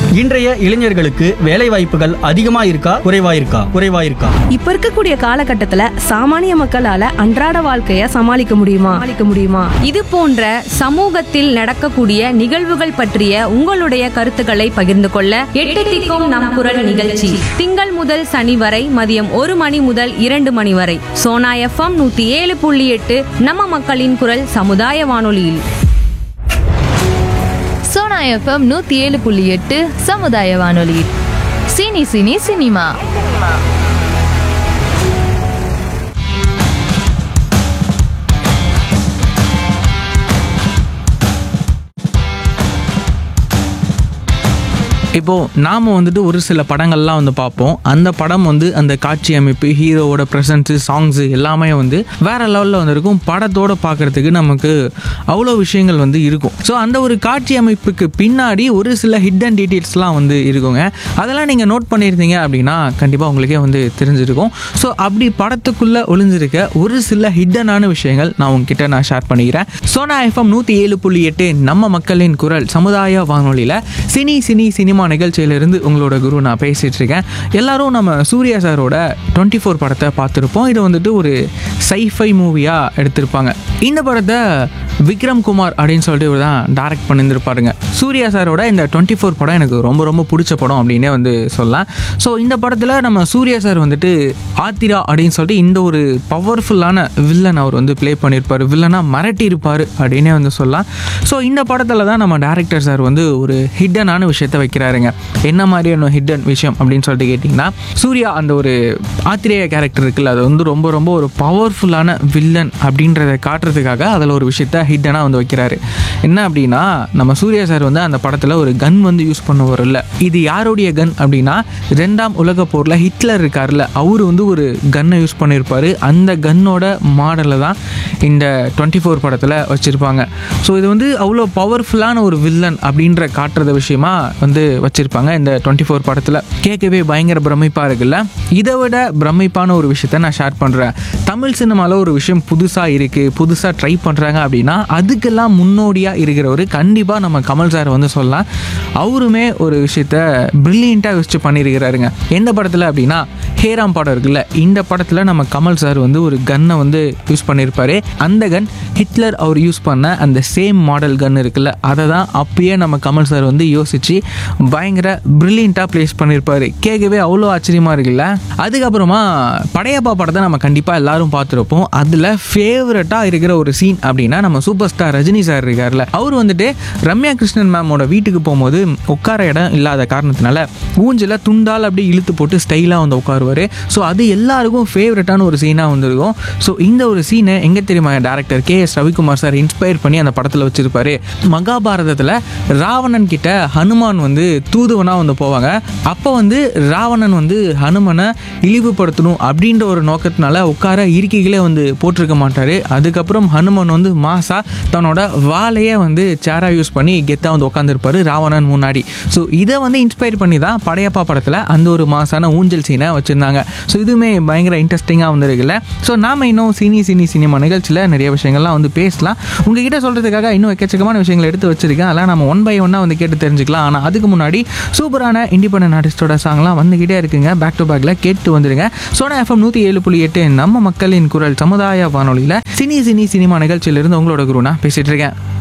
இன்றைய இளைஞர்களுக்கு வேலை வாய்ப்புகள் அதிகமா இருக்கா குறைவா இருக்கா குறைவா இருக்கா இப்ப இருக்கக்கூடிய காலகட்டத்துல சாமானிய மக்களால அன்றாட வாழ்க்கைய சமாளிக்க முடியுமா சமாளிக்க முடியுமா இது போன்ற சமூகத்தில் நடக்கக்கூடிய நிகழ்வுகள் பற்றிய உங்களுடைய கருத்துக்களை பகிர்ந்து கொள்ள எட்டு திக்கும் நம் குரல் நிகழ்ச்சி திங்கள் முதல் சனி வரை மதியம் ஒரு மணி முதல் இரண்டு மணி வரை சோனா எஃப்எம் நூத்தி ஏழு புள்ளி எட்டு நம்ம மக்களின் குரல் சமுதாய வானொலியில் சோனா எஃப்எம் நூத்தி ஏழு புள்ளி எட்டு சமுதாய வானொலி சினி சினி சினிமா இப்போது நாம் வந்துட்டு ஒரு சில படங்கள்லாம் வந்து பார்ப்போம் அந்த படம் வந்து அந்த காட்சி அமைப்பு ஹீரோவோட ப்ரெசன்ஸு சாங்ஸு எல்லாமே வந்து வேற லெவலில் வந்து இருக்கும் படத்தோட பார்க்குறதுக்கு நமக்கு அவ்வளோ விஷயங்கள் வந்து இருக்கும் ஸோ அந்த ஒரு காட்சி அமைப்புக்கு பின்னாடி ஒரு சில ஹிடன் டீட்டெயில்ஸ்லாம் வந்து இருக்குங்க அதெல்லாம் நீங்கள் நோட் பண்ணியிருந்தீங்க அப்படின்னா கண்டிப்பாக உங்களுக்கே வந்து தெரிஞ்சிருக்கும் ஸோ அப்படி படத்துக்குள்ளே ஒளிஞ்சிருக்க ஒரு சில ஹிட்டனான விஷயங்கள் நான் உங்ககிட்ட நான் ஷேர் பண்ணிக்கிறேன் சோனா எஃப்எம் நூற்றி ஏழு புள்ளி எட்டு நம்ம மக்களின் குரல் சமுதாய வானொலியில் சினி சினி சினிமா நிகழ்ச்சியிலிருந்து உங்களோட குரு நான் பேசிகிட்டு இருக்கேன் எல்லாரும் நம்ம சூர்யா சாரோட டுவெண்ட்டி ஃபோர் படத்தை பார்த்துருப்போம் இது வந்துட்டு ஒரு சைஃபை மூவியாக எடுத்திருப்பாங்க இந்த படத்தை விக்ரம் குமார் அப்படின்னு சொல்லிட்டு இவர் தான் டைரக்ட் பண்ணியிருந்திருப்பாருங்க சூர்யா சாரோட இந்த டுவெண்ட்டி ஃபோர் படம் எனக்கு ரொம்ப ரொம்ப பிடிச்ச படம் அப்படின்னே வந்து சொல்லலாம் ஸோ இந்த படத்தில் நம்ம சூர்யா சார் வந்துட்டு ஆத்திரா அப்படின்னு சொல்லிட்டு இந்த ஒரு பவர்ஃபுல்லான வில்லன் அவர் வந்து ப்ளே பண்ணியிருப்பார் வில்லனாக மிரட்டி இருப்பார் அப்படின்னே வந்து சொல்லலாம் ஸோ இந்த படத்தில் தான் நம்ம டேரக்டர் சார் வந்து ஒரு ஹிட்டனான விஷயத்த வைக்கிறாருங்க என்ன மாதிரியான ஹிடன் விஷயம் அப்படின்னு சொல்லிட்டு கேட்டிங்கன்னா சூர்யா அந்த ஒரு ஆத்திரேய கேரக்டர் இருக்குல்ல அது வந்து ரொம்ப ரொம்ப ஒரு பவர்ஃபுல்லான வில்லன் அப்படின்றத காட்டுறதுக்காக அதில் ஒரு விஷயத்த ஹிட்டனாக வந்து வைக்கிறாரு என்ன அப்படின்னா நம்ம சூர்யா சார் வந்து அந்த படத்தில் ஒரு கன் வந்து யூஸ் பண்ணுவார்ல இது யாருடைய கன் அப்படின்னா ரெண்டாம் உலக போரில் ஹிட்லர் இருக்கார்ல அவர் வந்து ஒரு கன்னை யூஸ் பண்ணியிருப்பார் அந்த கன்னோட மாடலை தான் இந்த டுவெண்ட்டி ஃபோர் படத்தில் வச்சுருப்பாங்க ஸோ இது வந்து அவ்வளோ பவர்ஃபுல்லான ஒரு வில்லன் அப்படின்ற காட்டுறது விஷயமா வந்து வச்சுருப்பாங்க இந்த டுவெண்ட்டி ஃபோர் படத்தில் கேட்கவே பயங்கர பிரமிப்பாக இருக்குல்ல இதை விட பிரமிப்பான ஒரு விஷயத்த நான் ஷேர் பண்ணுறேன் தமிழ் சினிமாவில் ஒரு விஷயம் புதுசாக இருக்குது புதுசாக ட்ரை பண்ணுறாங்க அப்படின்னா அதுக்கெல்லாம் முன்னோடியாக இருக்கிறவர் கண்டிப்பாக நம்ம கமல் சார் வந்து சொல்லலாம் அவருமே ஒரு விஷயத்த ப்ரில்லியண்ட்டாக யோசிச்சு பண்ணியிருக்கிறாருங்க எந்த படத்தில் அப்படின்னா ஹேராம் படம் இருக்குல்ல இந்த படத்தில் நம்ம கமல் சார் வந்து ஒரு கன்னை வந்து யூஸ் பண்ணியிருப்பாரு அந்த கன் ஹிட்லர் அவர் யூஸ் பண்ண அந்த சேம் மாடல் கன் இருக்குல்ல அதை தான் அப்பயே நம்ம கமல் சார் வந்து யோசிச்சு பயங்கர ப்ரில்லியண்ட்டாக ப்ளேஸ் பண்ணியிருப்பாரு கேட்கவே அவ்வளோ ஆச்சரியமாக இருக்குல்ல அதுக்கப்புறமா படையப்பா படத்தை நம்ம கண்டிப்பாக எல்லாரும் பார்த்துருப்போம் அதில் ஃபேவரட்டாக இருக்கிற ஒரு சீன் அப்படின்னா நம்ம சூப்பர் ஸ்டார் ரஜினி சார் இருக்கார்ல அவர் வந்துட்டு ரம்யா கிருஷ்ணன் மேமோட வீட்டுக்கு போகும்போது உட்கார இடம் இல்லாத காரணத்தினால ஊஞ்சில் துண்டால் அப்படியே இழுத்து போட்டு ஸ்டைலாக வந்து உட்காருவார் ஸோ அது எல்லாருக்கும் ஃபேவரட்டான ஒரு சீனாக வந்திருக்கும் ஸோ இந்த ஒரு சீனை எங்கே தெரியுமா director K S Ravikumar sir inspire பண்ணி அந்த படத்தில் வச்சிருப்பாரு மகாபாரதத்தில் ராவணன் கிட்ட ஹனுமான் வந்து தூதுவனாக வந்து போவாங்க அப்போ வந்து ராவணன் வந்து ஹனுமனை இழிவுபடுத்தணும் அப்படின்ற ஒரு நோக்கத்தினால உட்கார இருக்கைகளே வந்து போட்டிருக்க மாட்டார் அதுக்கப்புறம் ஹனுமன் வந்து மாசா தன்னோட வாளையே வந்து சேரா யூஸ் பண்ணி கெத்தாக வந்து உட்காந்துருப்பாரு ராவணன் முன்னாடி ஸோ இதை வந்து இன்ஸ்பயர் பண்ணி தான் படையப்பா படத்தில் அந்த ஒரு மாசான ஊஞ்சல் சீனை வச்சுருந்தாங்க ஸோ இதுவுமே பயங்கர இன்ட்ரெஸ்டிங்காக வந்துருக்குல்ல ஸோ நாம் இன்னும் சினி சினி சினிமா நிகழ்ச்சியில் நிறைய விஷயங்கள்லாம் வந்து பேசலாம் உங்ககிட்ட சொல்கிறதுக்காக இன்னும் எக்கச்சக்கமான விஷயங்களை எடுத்து வச்சிருக்கேன் அதெல்லாம் நம்ம ஒன் பை ஒன்னாக வந்து கேட்டு தெரிஞ்சுக்கலாம் ஆனால் அதுக்கு முன்னாடி சூப்பரான இண்டிபெண்டன்ட் ஆர்டிஸ்டோட சாங்லாம் வந்துக்கிட்டே இருக்குங்க பேக் டு பேக்கில் கேட்டு வந்துடுங்க சோனா எஃப்எம் நூற்றி ஏழு புள்ளி எட்டு நம்ம மக்களின் குரல் சமுதாய வானொலியில் சினி சினி சினிமா நிகழ்ச்சியிலிருந்து உங்களோட குருனா பேசிகிட்டு இருக்கேன்